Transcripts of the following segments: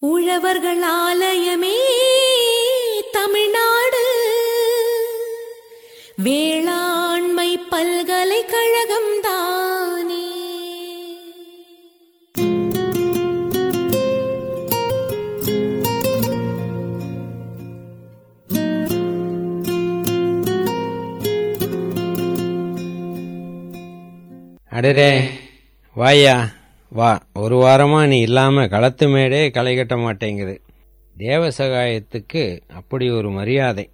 உழவர்கள் ஆலயமே தமிழ்நாடு வேளாண்மை பல்கலைக்கழகம் தானே அடரே வாயா வா ஒரு வாரமா நீ இல்லாம களத்து மேடே களை கட்ட மாட்டேங்குது தேவசகாயத்துக்கு அப்படி ஒரு மரியாதை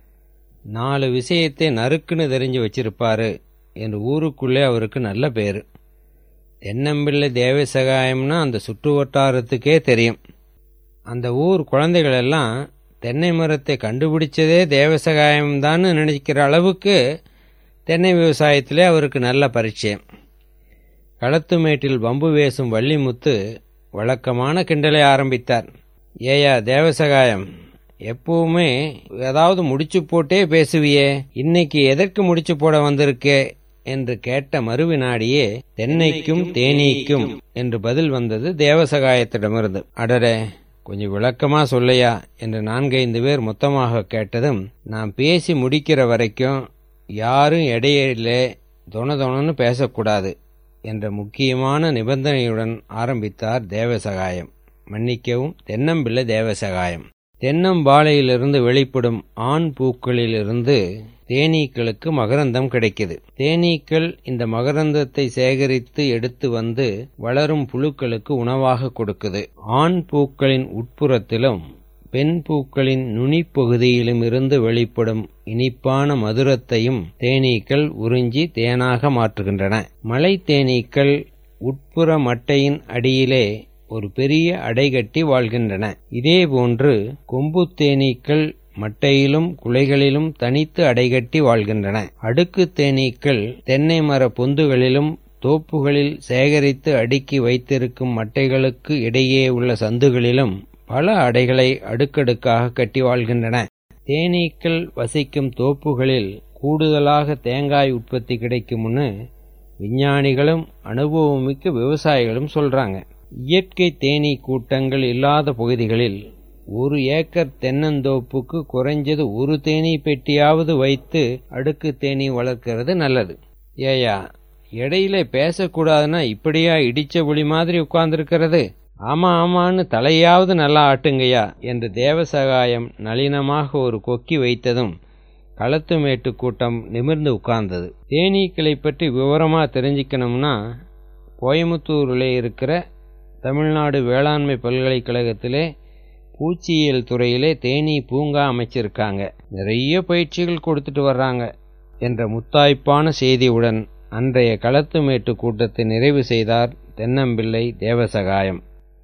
நாலு விஷயத்தை நறுக்குன்னு தெரிஞ்சு வச்சிருப்பாரு என்று ஊருக்குள்ளே அவருக்கு நல்ல பேரு தென்னம்பிள்ளை தேவசகாயம்னா அந்த சுற்று வட்டாரத்துக்கே தெரியும் அந்த ஊர் குழந்தைகள் எல்லாம் தென்னை மரத்தை கண்டுபிடிச்சதே தேவசகாயம்தான்னு நினைக்கிற அளவுக்கு தென்னை விவசாயத்திலே அவருக்கு நல்ல பரிச்சயம் களத்துமேட்டில் பம்பு வேசும் வள்ளிமுத்து வழக்கமான கிண்டலை ஆரம்பித்தார் ஏயா தேவசகாயம் எப்பவுமே ஏதாவது முடிச்சு போட்டே பேசுவியே இன்னைக்கு எதற்கு முடிச்சு போட வந்திருக்கே என்று கேட்ட மறுவினாடியே தென்னைக்கும் தேனீக்கும் என்று பதில் வந்தது தேவசகாயத்திடமிருந்து அடரே கொஞ்சம் விளக்கமா சொல்லையா என்று நான்கைந்து பேர் மொத்தமாக கேட்டதும் நான் பேசி முடிக்கிற வரைக்கும் யாரும் இடையிலே தொண தொணன்னு பேசக்கூடாது என்ற முக்கியமான நிபந்தனையுடன் ஆரம்பித்தார் தேவசகாயம் மன்னிக்கவும் தென்னம்பிள்ளை தேவசகாயம் தென்னம்பாளையிலிருந்து வெளிப்படும் ஆண் பூக்களிலிருந்து தேனீக்களுக்கு மகரந்தம் கிடைக்குது தேனீக்கள் இந்த மகரந்தத்தை சேகரித்து எடுத்து வந்து வளரும் புழுக்களுக்கு உணவாக கொடுக்குது ஆண் பூக்களின் உட்புறத்திலும் பெண் பூக்களின் நுனிப்பகுதியிலும் இருந்து வெளிப்படும் இனிப்பான மதுரத்தையும் தேனீக்கள் உறிஞ்சி தேனாக மாற்றுகின்றன மலை தேனீக்கள் உட்புற மட்டையின் அடியிலே ஒரு பெரிய அடைகட்டி வாழ்கின்றன இதேபோன்று கொம்பு தேனீக்கள் மட்டையிலும் குலைகளிலும் தனித்து அடைகட்டி வாழ்கின்றன அடுக்கு தேனீக்கள் தென்னை மர பொந்துகளிலும் தோப்புகளில் சேகரித்து அடுக்கி வைத்திருக்கும் மட்டைகளுக்கு இடையே உள்ள சந்துகளிலும் பல அடைகளை அடுக்கடுக்காக கட்டி வாழ்கின்றன தேனீக்கள் வசிக்கும் தோப்புகளில் கூடுதலாக தேங்காய் உற்பத்தி கிடைக்கும்னு விஞ்ஞானிகளும் அனுபவமிக்க விவசாயிகளும் சொல்றாங்க இயற்கை தேனீ கூட்டங்கள் இல்லாத பகுதிகளில் ஒரு ஏக்கர் தென்னந்தோப்புக்கு குறைஞ்சது ஒரு தேனீ பெட்டியாவது வைத்து அடுக்கு தேனீ வளர்க்கிறது நல்லது ஏயா இடையில பேசக்கூடாதுன்னா இப்படியா இடிச்ச புலி மாதிரி உட்கார்ந்திருக்கிறது ஆமா ஆமான்னு தலையாவது நல்லா ஆட்டுங்கய்யா என்று தேவசகாயம் நளினமாக ஒரு கொக்கி வைத்ததும் களத்து மேட்டு கூட்டம் நிமிர்ந்து உட்கார்ந்தது தேனீக்களை பற்றி விவரமா தெரிஞ்சுக்கணும்னா கோயமுத்தூரில் இருக்கிற தமிழ்நாடு வேளாண்மை பல்கலைக்கழகத்திலே பூச்சியியல் துறையிலே தேனீ பூங்கா அமைச்சிருக்காங்க நிறைய பயிற்சிகள் கொடுத்துட்டு வர்றாங்க என்ற முத்தாய்ப்பான செய்தியுடன் அன்றைய களத்து மேட்டு கூட்டத்தை நிறைவு செய்தார் தென்னம்பிள்ளை தேவசகாயம்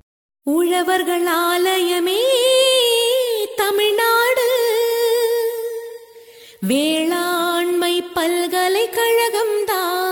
உழவர்கள் ஆலயமே தமிழ்நாடு வேளாண்மை பல்கலைக்கழகம் தான்